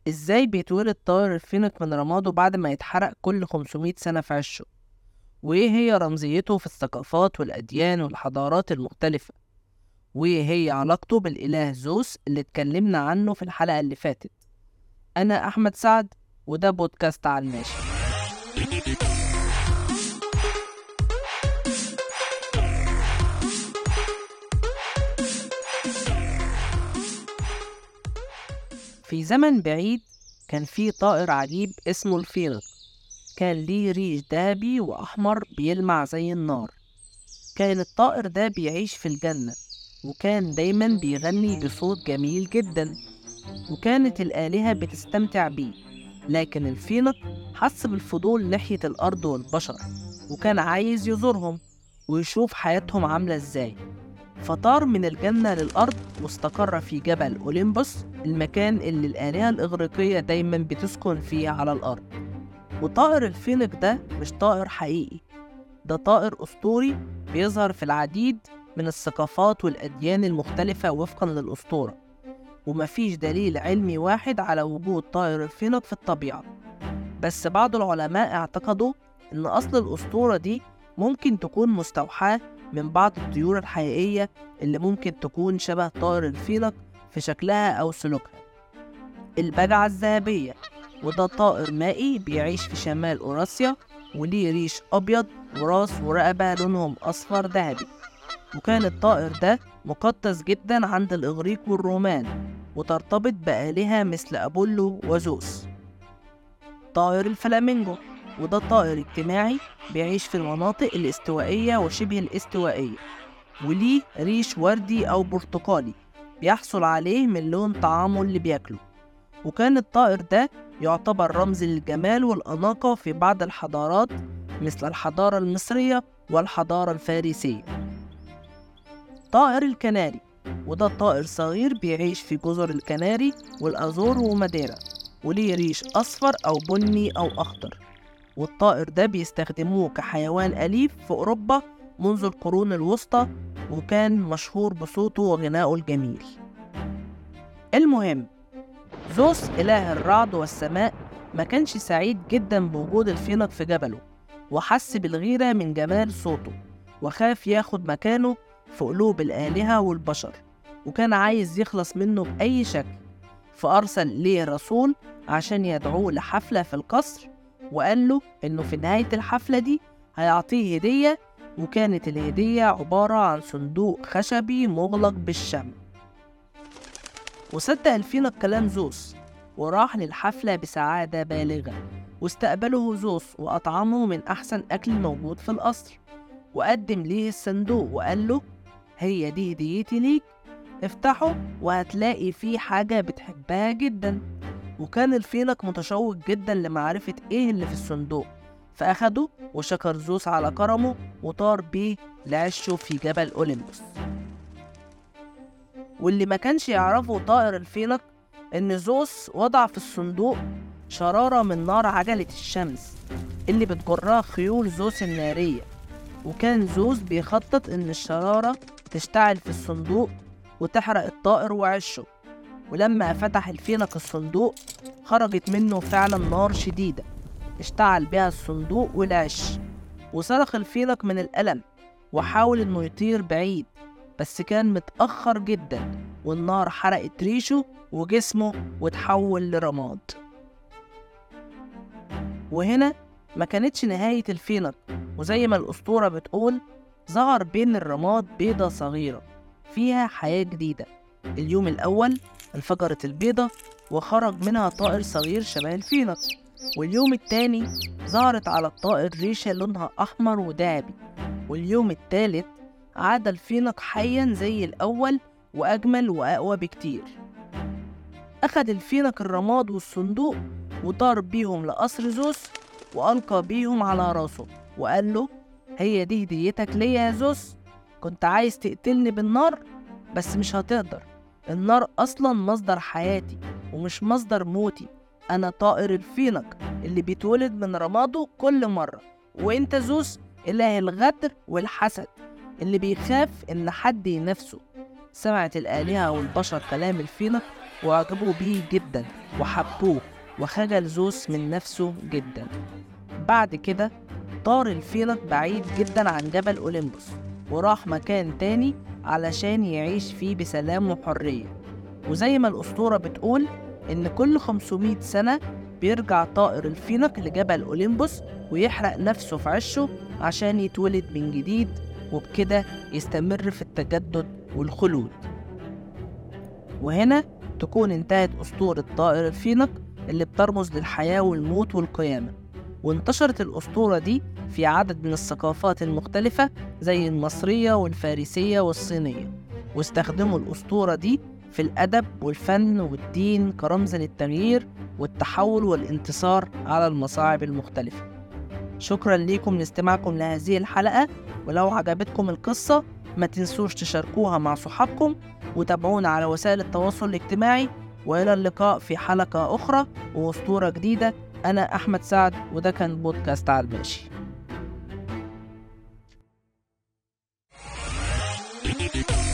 ازاي بيتولد طائر الفينيق من رماده بعد ما يتحرق كل 500 سنة في عشه وايه هي رمزيته في الثقافات والأديان والحضارات المختلفة وايه هي علاقته بالإله زوس اللي اتكلمنا عنه في الحلقة اللي فاتت أنا أحمد سعد وده بودكاست على الماشي في زمن بعيد كان في طائر عجيب اسمه الفينق كان ليه ريش دهبي وأحمر بيلمع زي النار كان الطائر ده بيعيش في الجنة وكان دايما بيغني بصوت جميل جدا وكانت الآلهة بتستمتع بيه لكن الفينق حس بالفضول ناحية الأرض والبشر وكان عايز يزورهم ويشوف حياتهم عاملة ازاي فطار من الجنة للأرض واستقر في جبل أوليمبوس المكان اللي الآلهة الإغريقية دايما بتسكن فيه على الأرض وطائر الفينيق ده مش طائر حقيقي ده طائر أسطوري بيظهر في العديد من الثقافات والأديان المختلفة وفقا للأسطورة ومفيش دليل علمي واحد على وجود طائر الفينيق في الطبيعة بس بعض العلماء اعتقدوا إن أصل الأسطورة دي ممكن تكون مستوحاة من بعض الطيور الحقيقية اللي ممكن تكون شبه طائر الفينق في شكلها أو سلوكها البجعة الذهبية وده طائر مائي بيعيش في شمال أوراسيا وليه ريش أبيض وراس ورقبة لونهم أصفر ذهبي وكان الطائر ده مقدس جدا عند الإغريق والرومان وترتبط بآلهة مثل أبولو وزوس طائر الفلامينجو وده طائر اجتماعي بيعيش في المناطق الاستوائية وشبه الاستوائية وليه ريش وردي أو برتقالي بيحصل عليه من لون طعامه اللي بياكله وكان الطائر ده يعتبر رمز للجمال والأناقة في بعض الحضارات مثل الحضارة المصرية والحضارة الفارسية طائر الكناري وده طائر صغير بيعيش في جزر الكناري والأزور وماديرا وليه ريش أصفر أو بني أو أخضر والطائر ده بيستخدموه كحيوان أليف في أوروبا منذ القرون الوسطى وكان مشهور بصوته وغنائه الجميل المهم زوس إله الرعد والسماء ما كانش سعيد جدا بوجود الفينق في جبله وحس بالغيرة من جمال صوته وخاف ياخد مكانه في قلوب الآلهة والبشر وكان عايز يخلص منه بأي شكل فأرسل ليه رسول عشان يدعوه لحفلة في القصر وقال له إنه في نهاية الحفلة دي هيعطيه هدية وكانت الهدية عبارة عن صندوق خشبي مغلق بالشمع وصدق الفينق كلام زوس وراح للحفلة بسعادة بالغة واستقبله زوس وأطعمه من أحسن أكل موجود في القصر وقدم ليه الصندوق وقال له هي دي هديتي ليك افتحه وهتلاقي فيه حاجة بتحبها جدا وكان الفينق متشوق جدا لمعرفة ايه اللي في الصندوق فأخده وشكر زوس على كرمه وطار بيه لعشه في جبل أوليمبوس واللي ما كانش يعرفه طائر الفينق إن زوس وضع في الصندوق شرارة من نار عجلة الشمس اللي بتجرها خيول زوس النارية وكان زوس بيخطط إن الشرارة تشتعل في الصندوق وتحرق الطائر وعشه ولما فتح الفينق الصندوق خرجت منه فعلا نار شديدة اشتعل بها الصندوق والعش وصرخ الفينق من الألم وحاول إنه يطير بعيد بس كان متأخر جدا والنار حرقت ريشه وجسمه وتحول لرماد وهنا ما كانتش نهاية الفينق وزي ما الأسطورة بتقول ظهر بين الرماد بيضة صغيرة فيها حياة جديدة اليوم الأول انفجرت البيضة وخرج منها طائر صغير شبه الفينق واليوم التاني ظهرت على الطائر ريشة لونها أحمر ودهبي واليوم التالت عاد الفينق حيا زي الأول وأجمل وأقوى بكتير أخد الفينق الرماد والصندوق وطار بيهم لقصر زوس وألقى بيهم على راسه وقال له هي دي هديتك ليا يا زوس كنت عايز تقتلني بالنار بس مش هتقدر النار أصلا مصدر حياتي ومش مصدر موتي أنا طائر الفينق اللي بيتولد من رماده كل مرة وإنت زوس إله الغدر والحسد اللي بيخاف إن حد ينافسه سمعت الآلهة والبشر كلام الفينق وأعجبوا بيه جدا وحبوه وخجل زوس من نفسه جدا بعد كده طار الفيلق بعيد جدا عن جبل أوليمبوس وراح مكان تاني علشان يعيش فيه بسلام وحرية وزي ما الأسطورة بتقول إن كل 500 سنة بيرجع طائر الفينق لجبل أوليمبوس ويحرق نفسه في عشه عشان يتولد من جديد وبكده يستمر في التجدد والخلود وهنا تكون انتهت أسطورة طائر الفينق اللي بترمز للحياة والموت والقيامة وانتشرت الأسطورة دي في عدد من الثقافات المختلفة زي المصرية والفارسية والصينية واستخدموا الأسطورة دي في الأدب والفن والدين كرمز للتغيير والتحول والانتصار على المصاعب المختلفة شكرا ليكم لاستماعكم لهذه الحلقة ولو عجبتكم القصة ما تنسوش تشاركوها مع صحابكم وتابعونا على وسائل التواصل الاجتماعي وإلى اللقاء في حلقة أخرى وأسطورة جديدة أنا أحمد سعد وده كان بودكاست على الماشي